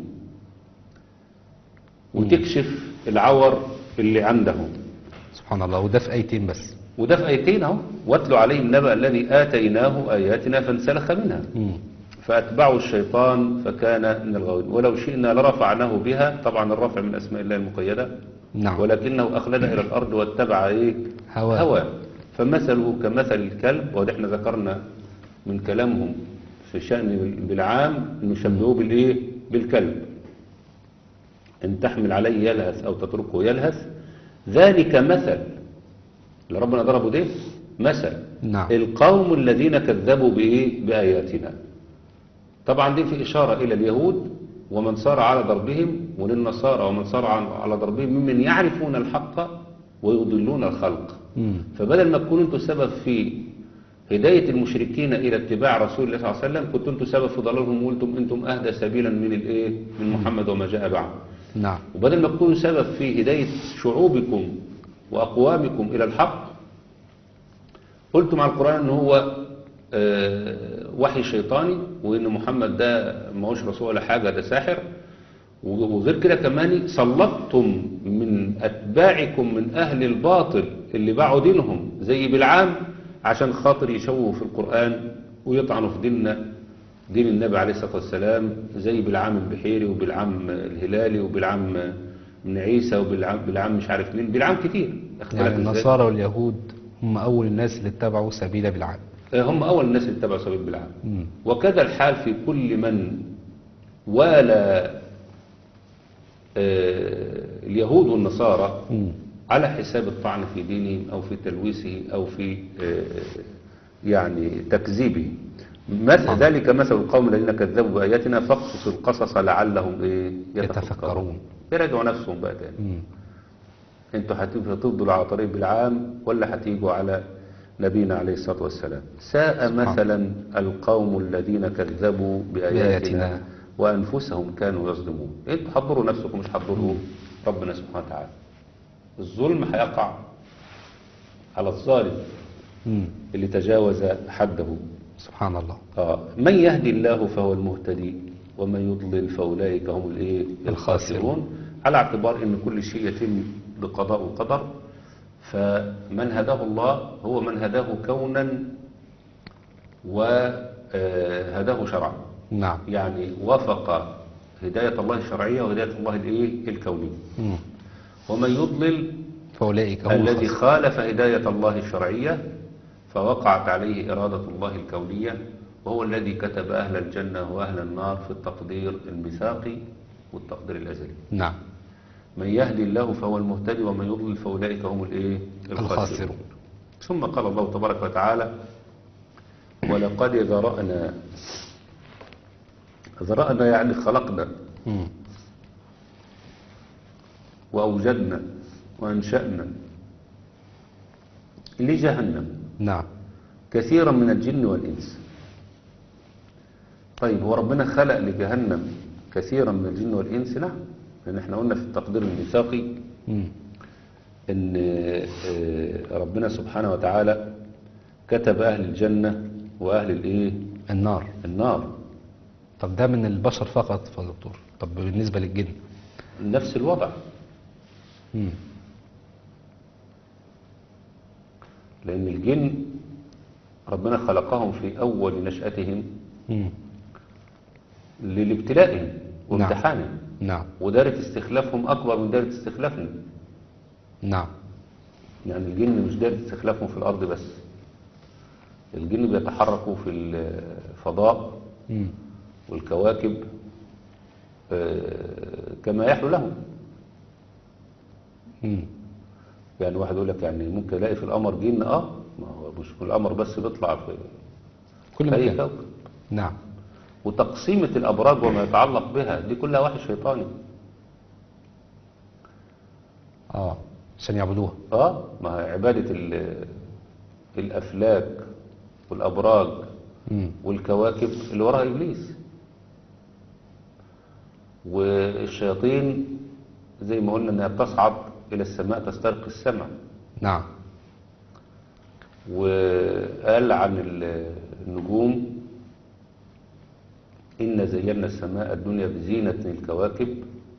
وتكشف العور اللي عندهم سبحان الله وده في ايتين بس وده في آيتين اهو واتلوا عليهم نبأ الذي آتيناه آياتنا فانسلخ منها مم. فأتبعه الشيطان فكان من الغاوين ولو شئنا لرفعناه بها طبعا الرفع من أسماء الله المقيدة نعم ولكنه أخلد إلى الأرض واتبع إيه هواه. هواه فمثله كمثل الكلب وده احنا ذكرنا من كلامهم في شأن بالعام نشبهه بالإيه بالكلب إن تحمل عليه يلهث أو تتركه يلهث ذلك مثل اللي ربنا ضربه ده مثل نعم. القوم الذين كذبوا بإيه بآياتنا طبعا دي في إشارة إلى اليهود ومن صار على ضربهم وللنصارى ومن صار على ضربهم ممن يعرفون الحق ويضلون الخلق مم. فبدل ما تكونوا انتوا سبب في هداية المشركين إلى اتباع رسول الله صلى الله عليه وسلم كنتوا انتوا سبب في ضلالهم وقلتم انتم أهدى سبيلا من الإيه من محمد وما جاء بعد نعم وبدل ما تكونوا سبب في هداية شعوبكم وأقوامكم إلى الحق قلتم على القرآن أنه هو آه، وحي شيطاني وأن محمد ده ما هوش رسول ولا حاجة ده ساحر وغير كده كمان سلطتم من أتباعكم من أهل الباطل اللي باعوا دينهم زي بالعام عشان خاطر يشوهوا في القرآن ويطعنوا في ديننا دين النبي عليه الصلاة والسلام زي بالعام البحيري وبالعام الهلالي وبالعام ابن عيسى وبالعام بالعام مش عارف مين بالعام كتير اختلف يعني إزاي؟ النصارى واليهود هم اول الناس اللي اتبعوا سبيل بالعام هم أول الناس اللي اتبعوا سبيل بالعام مم. وكذا الحال في كل من والى آه، اليهود والنصارى مم. على حساب الطعن في دينهم أو في تلويثه أو في آه، يعني تكذيبه مثل ذلك مثل القوم الذين كذبوا بآياتنا فاقصص القصص لعلهم إيه؟ يتفكرون. يراجعوا نفسهم بقى تاني مم. انتوا هتبقوا هتفضلوا على طريق بالعام ولا هتيجوا على نبينا عليه الصلاة والسلام ساء مثلا القوم الذين كذبوا بآياتنا بآياتنا. وأنفسهم كانوا يظلمون انتوا حضروا نفسكم مش حضروا ربنا سبحانه وتعالى الظلم هيقع على الظالم مم. اللي تجاوز حده سبحان الله آه. من يهدي الله فهو المهتدي ومن يضلل فأولئك هم الايه الخاسرون على اعتبار ان كل شيء يتم بقضاء وقدر فمن هداه الله هو من هداه كونا وهداه شرعا نعم يعني وافق هداية الله الشرعية وهداية الله الايه الكونية مم. ومن يضلل فاولئك هم الذي الخاسرون. خالف هداية الله الشرعية فوقعت عليه إرادة الله الكونية وهو الذي كتب أهل الجنة وأهل النار في التقدير الميثاقي والتقدير الأزلي نعم من يهدي الله فهو المهتدي ومن يضلل فأولئك هم الإيه الخاسرون. ثم قال الله تبارك وتعالى ولقد ذرأنا ذرأنا يعني خلقنا مم. وأوجدنا وأنشأنا لجهنم نعم كثيرا من الجن والإنس طيب هو ربنا خلق لجهنم كثيرا من الجن والإنس نعم لأن احنا قلنا في التقدير الميثاقي مم. ان آه، ربنا سبحانه وتعالى كتب أهل الجنة وأهل الإيه النار النار طب ده من البشر فقط يا دكتور طب بالنسبة للجن نفس الوضع مم. لأن الجن ربنا خلقهم في أول نشأتهم مم. للابتلائهم وامتحانهم نعم ودارة استخلافهم أكبر من دارة استخلافنا نعم يعني الجن مش دارة استخلافهم في الأرض بس الجن بيتحركوا في الفضاء مم. والكواكب آه، كما يحلو لهم مم. يعني واحد يقول لك يعني ممكن الاقي في القمر جن اه ما هو مش في القمر بس بيطلع في كل في اي مكان كوكب نعم وتقسيمة الأبراج وما يتعلق بها دي كلها وحي شيطاني اه عشان يعبدوها اه ما هي عبادة ال- الأفلاك والأبراج مم. والكواكب اللي وراها إبليس والشياطين زي ما قلنا إنها بتصعد إلى السماء تسترقي السماء نعم وقال عن ال- النجوم إن زينا السماء الدنيا بزينة الكواكب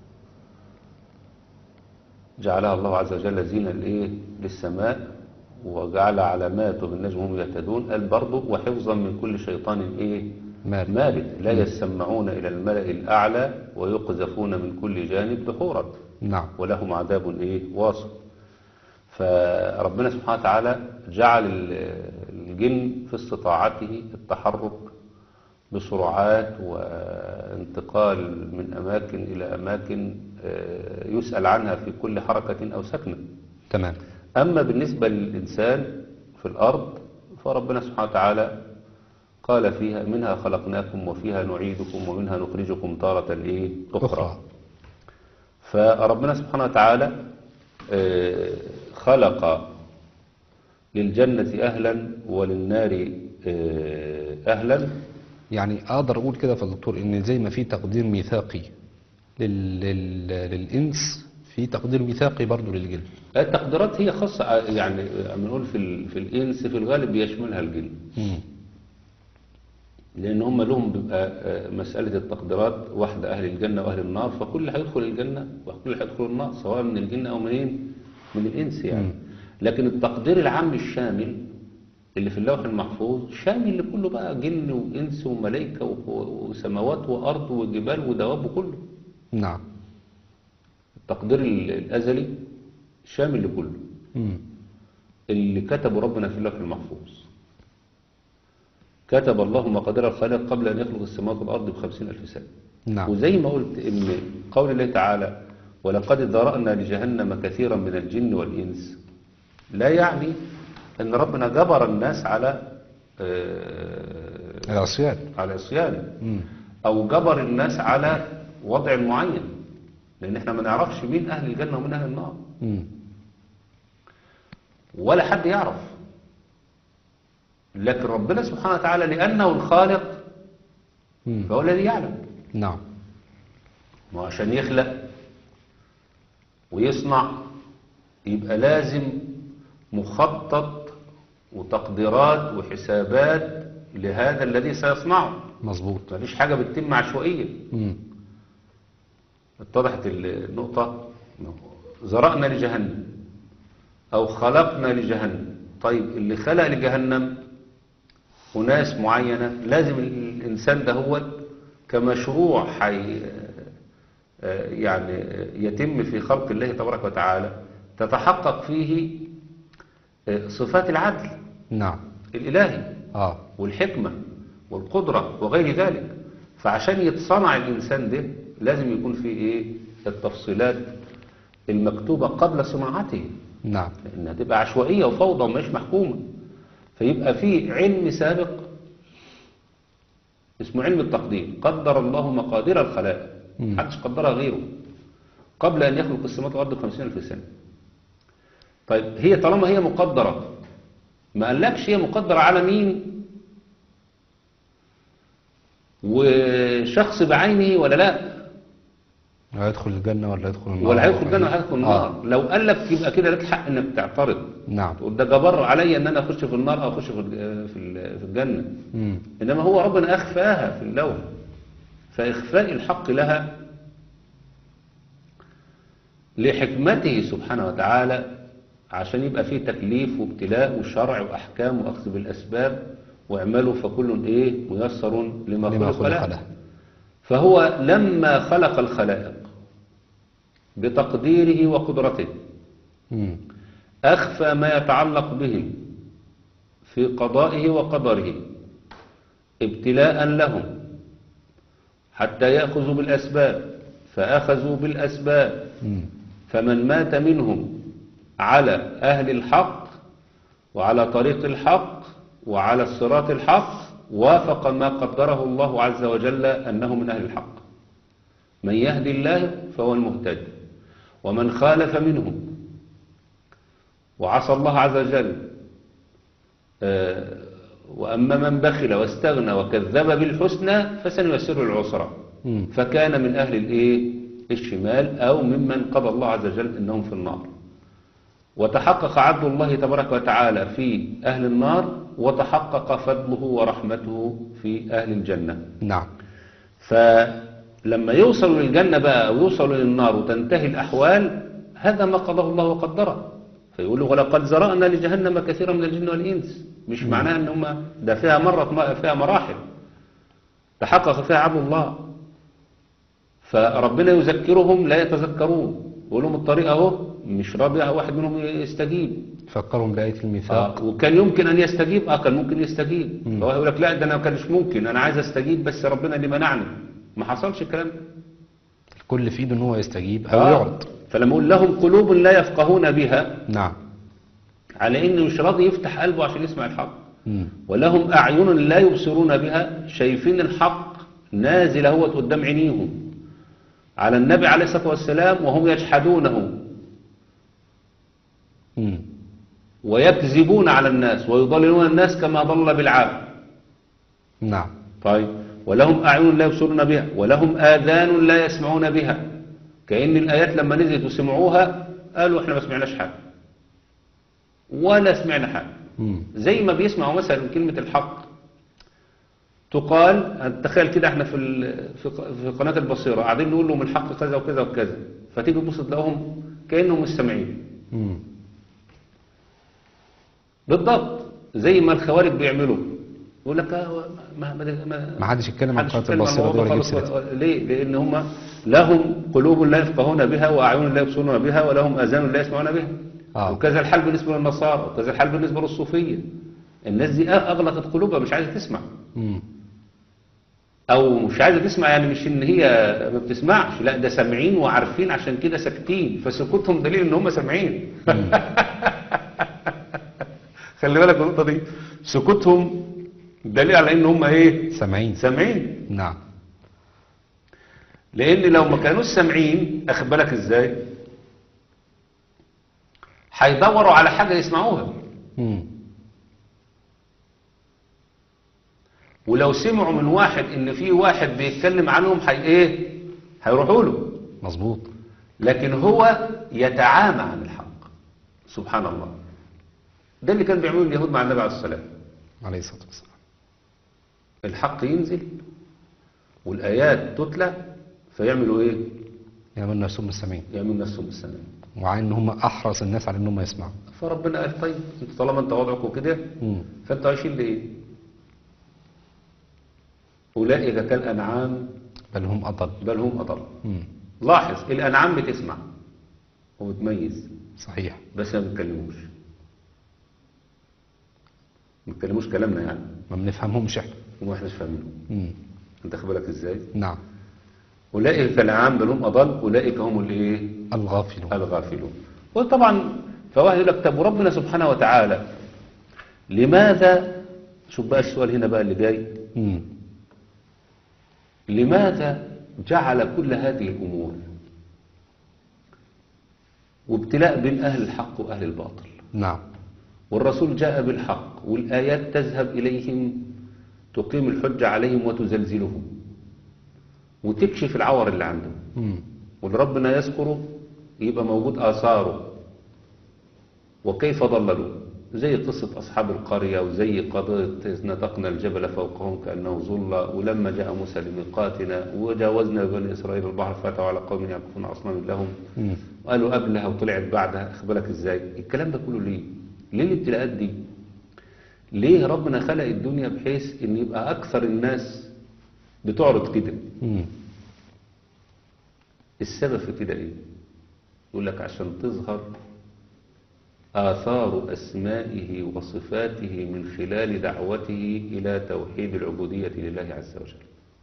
جعلها الله عز وجل زينة لإيه؟ للسماء وجعل علامات وبالنجم هم يهتدون قال برضه وحفظا من كل شيطان إيه؟ مارد. مارد لا يسمعون إلى الملأ الأعلى ويقذفون من كل جانب دحورا نعم ولهم عذاب ايه واصب فربنا سبحانه وتعالى جعل ال- الجن في استطاعته التحرك بسرعات وانتقال من أماكن إلى أماكن آه، يسأل عنها في كل حركة أو سكنة تمام أما بالنسبة للإنسان في الأرض فربنا سبحانه وتعالى قال فيها منها خلقناكم وفيها نعيدكم ومنها نخرجكم تارة إيه أخرى, أخرى فربنا سبحانه وتعالى آه، خلق للجنة أهلا وللنار آه، أهلا يعني اقدر اقول كده يا دكتور ان زي ما في تقدير ميثاقي لل... لل... للانس في تقدير ميثاقي برضو للجن التقديرات هي خاصة آه، يعني آه، بنقول في, ال- في الإنس في الغالب بيشملها الجن مم. لأن هم لهم بيبقى آه، مسألة التقديرات واحدة أهل الجنة وأهل النار فكل هيدخل الجنة وكل هيدخل النار سواء من الجن أو منين من الإنس يعني مم. لكن التقدير العام الشامل اللي في اللوح المحفوظ شامل لكله بقى جن وإنس وملائكة و- وسماوات وأرض وجبال ودواب وكله نعم التقدير ال- الأزلي شامل لكله مم. اللي كتبه ربنا في اللوح المحفوظ كتب الله مقادير الخالق قبل أن يخلق السماوات والأرض بخمسين ألف سنة نعم وزي ما قلت إن قول الله تعالى ولقد ذرأنا لجهنم كثيرا من الجن والإنس لا يعني أن ربنا جبر الناس على آه، العصيان على عصيانه مم. أو جبر الناس على وضع معين لأن احنا ما نعرفش مين أهل الجنة ومين أهل النار مم. ولا حد يعرف لكن ربنا سبحانه وتعالى لأنه الخالق مم. فهو الذي يعلم نعم ما هو عشان يخلق ويصنع يبقى لازم مخطط وتقديرات وحسابات لهذا الذي سيصنعه مظبوط مفيش حاجة بتتم عشوائية مم. اتضحت النقطة زرعنا لجهنم أو خلقنا لجهنم طيب اللي خلق لجهنم وناس معينة لازم الإنسان ده هو كمشروع حي آه، يعني يتم في خلق الله تبارك وتعالى تتحقق فيه آه، صفات العدل نعم الإلهي اه والحكمة والقدرة وغير ذلك فعشان يتصنع الإنسان ده لازم يكون فيه إيه التفصيلات المكتوبة قبل صناعته نعم لأنها تبقى عشوائية وفوضى ومش محكومة فيبقى في علم سابق اسمه علم التقدير قدر الله مقادير الخلائق مم. محدش قدرها غيره قبل أن يخلق السماوات والأرض بخمسين ألف سنة طيب هي طالما هي مقدرة ما قالكش هي مقدرة على مين وشخص بعينه ولا لا هيدخل الجنة ولا يدخل النار ولا هيدخل الجنة ولا هيدخل آه. النار لو قال لك يبقى كده لك حق انك تعترض نعم تقول ده جبر عليا ان انا اخش في النار او اخش في الج- في ال- في الجنة مم. انما هو ربنا اخفاها في اللوح فاخفاء الحق لها لحكمته سبحانه وتعالى عشان يبقى فيه تكليف وابتلاء وشرع واحكام واخذ بالاسباب واعملوا فكل ايه ميسر لما, لما خلق خلق له له فهو لما خلق الخلائق بتقديره وقدرته مم. أخفى ما يتعلق بهم في قضائه وقدره ابتلاء لهم حتى يأخذوا بالأسباب فأخذوا بالأسباب مم. فمن مات منهم على أهل الحق وعلى طريق الحق وعلى الصراط الحق وافق ما قدره الله عز وجل أنه من أهل الحق من يهدي الله فهو المهتد ومن خالف منهم وعصى الله عز وجل آه، وأما من بخل واستغنى وكذب بالحسنى فسنيسره العسرى مم. فكان من أهل الإيه الشمال أو ممن قضى الله عز وجل أنهم في النار وتحقق عدل الله تبارك وتعالى في أهل النار وتحقق فضله ورحمته في أهل الجنة نعم فلما يوصلوا للجنة بقى أو يوصلوا للنار وتنتهي الأحوال هذا ما قضاه الله وقدره فيقولوا ولقد زرأنا لجهنم كثيرا من الجن والإنس مش معناها أن هم ده فيها مرة فيها مراحل تحقق فيها عدل الله فربنا يذكرهم لا يتذكرون يقول لهم الطريق اهو مش راضي واحد منهم يستجيب فكرهم بآية الميثاق آه وكان يمكن ان يستجيب اه كان ممكن يستجيب مم. فهو يقول لك لا ده انا ما كانش ممكن انا عايز استجيب بس ربنا اللي منعني ما حصلش الكلام ده الكل في ايده ان هو يستجيب او آه. يعرض فلما اقول لهم قلوب لا يفقهون بها نعم على انه مش راضي يفتح قلبه عشان يسمع الحق مم. ولهم أعين لا يبصرون بها شايفين الحق نازل هو قدام عينيهم على النبي عليه الصلاة والسلام وهم يجحدونه مم. ويكذبون على الناس ويضللون الناس كما ضل بالعام نعم طيب ولهم أعين لا يبصرون بها ولهم آذان لا يسمعون بها كأن الآيات لما نزلت وسمعوها قالوا احنا ما سمعناش حاجة ولا سمعنا حاجة مم. زي ما بيسمعوا مثلا كلمة الحق تقال تخيل كده احنا في ال- في ق- في قناة البصيرة قاعدين نقول لهم الحق كذا وكذا وكذا فتيجي تبص تلاقيهم كأنهم مستمعين مم. بالضبط زي ما الخوارج بيعملوا يقول لك آه، ما ما ما ما حدش يتكلم عن محدش قناة يتكلم عن البصيرة دي ولا الموضوع يجيب خالص. سيرتها ليه؟ لأن هم لهم قلوب لا يفقهون بها وأعين لا يبصرون بها ولهم آذان لا يسمعون بها آه. وكذا الحال بالنسبة للنصارى وكذا الحال بالنسبة للصوفية الناس دي أغلقت قلوبها مش عايزة تسمع مم. او مش عايزه تسمع يعني مش ان هي ما بتسمعش لا ده سامعين وعارفين عشان كده ساكتين فسكوتهم دليل ان هم سامعين خلي بالك من النقطه دي سكوتهم دليل على ان هم ايه سامعين سامعين نعم لان لو ما كانوش سامعين اخد بالك ازاي هيدوروا على حاجه يسمعوها مم. ولو سمعوا من واحد ان في واحد بيتكلم عنهم هي ايه هيروحوا له مظبوط لكن هو يتعامى عن الحق سبحان الله ده اللي كان بيعمله اليهود مع النبي عليه الصلاة والسلام عليه الصلاة والسلام الحق ينزل والآيات تتلى فيعملوا ايه يعمل نفسهم السامعين يعملوا نفسهم السلام وعين ان هم احرص الناس على ان هم يسمعوا فربنا قال طيب انت طالما انت وضعكم كده مم. فانتوا عايشين ليه أولئك كالأنعام بل هم اضل بل هم أضل مم. لاحظ الأنعام بتسمع وبتميز صحيح بس ما بيتكلموش ما بيتكلموش كلامنا يعني ما بنفهمهمش احنا وما احناش فاهمينهم مم. انت خد بالك ازاي نعم اولئك كالانعام بل هم اضل اولئك هم الايه الغافلون الغافلون وطبعا فواحد يقول لك طب وربنا سبحانه وتعالى لماذا شوف بقى السؤال هنا بقى اللي جاي مم. لماذا جعل كل هذه الامور وابتلاء بين اهل الحق واهل الباطل نعم والرسول جاء بالحق والآيات تذهب إليهم تقيم الحجة عليهم وتزلزلهم وتكشف العور اللي عندهم مم. واللي ربنا يذكره يبقى موجود آثاره وكيف ضللوا زي قصة أصحاب القرية وزي قضية إذ نطقنا الجبل فوقهم كأنه ظل ولما جاء موسى لميقاتنا وجاوزنا بني إسرائيل البحر فاتوا على قوم يعكفون أصنام لهم مم. وقالوا قبلها وطلعت بعدها اخبرك ازاي الكلام ده كله ليه ليه الابتلاءات دي ليه ربنا خلق الدنيا بحيث ان يبقى اكثر الناس بتعرض كده مم. السبب في كده ايه يقول لك عشان تظهر آثار أسمائه وصفاته من خلال دعوته إلى توحيد العبودية لله عز وجل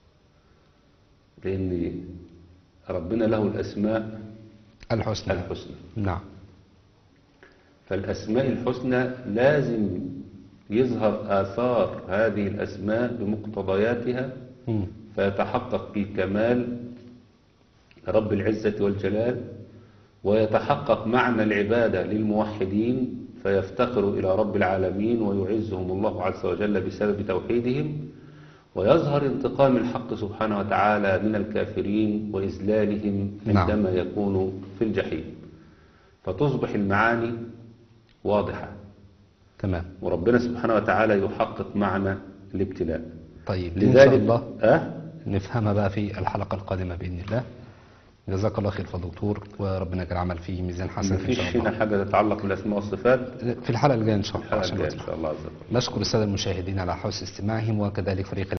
لأن ربنا له الأسماء الحسنى الحسنى نعم فالأسماء الحسنى لازم يظهر آثار هذه الأسماء بمقتضياتها مم. فيتحقق في كمال رب العزة والجلال ويتحقق معنى العبادة للموحدين فيفتقروا إلى رب العالمين ويعزهم الله عز وجل بسبب توحيدهم ويظهر انتقام الحق سبحانه وتعالى من الكافرين وإذلالهم نعم. عندما يكونوا في الجحيم فتصبح المعاني واضحة تمام وربنا سبحانه وتعالى يحقق معنى الابتلاء طيب إن لذلك شاء الله أه؟ نفهمها بقى في الحلقة القادمة بإذن الله جزاك الله خير فضل دكتور وربنا يجعل العمل فيه ميزان حسن إن مفيش شاء هنا الله حاجة تتعلق بالأسماء والصفات في الحلقة الجاية إن شاء الله الحلقة عشان الجاية الوقت. إن شاء الله عز وجل نشكر السادة المشاهدين على حسن استماعهم وكذلك فريق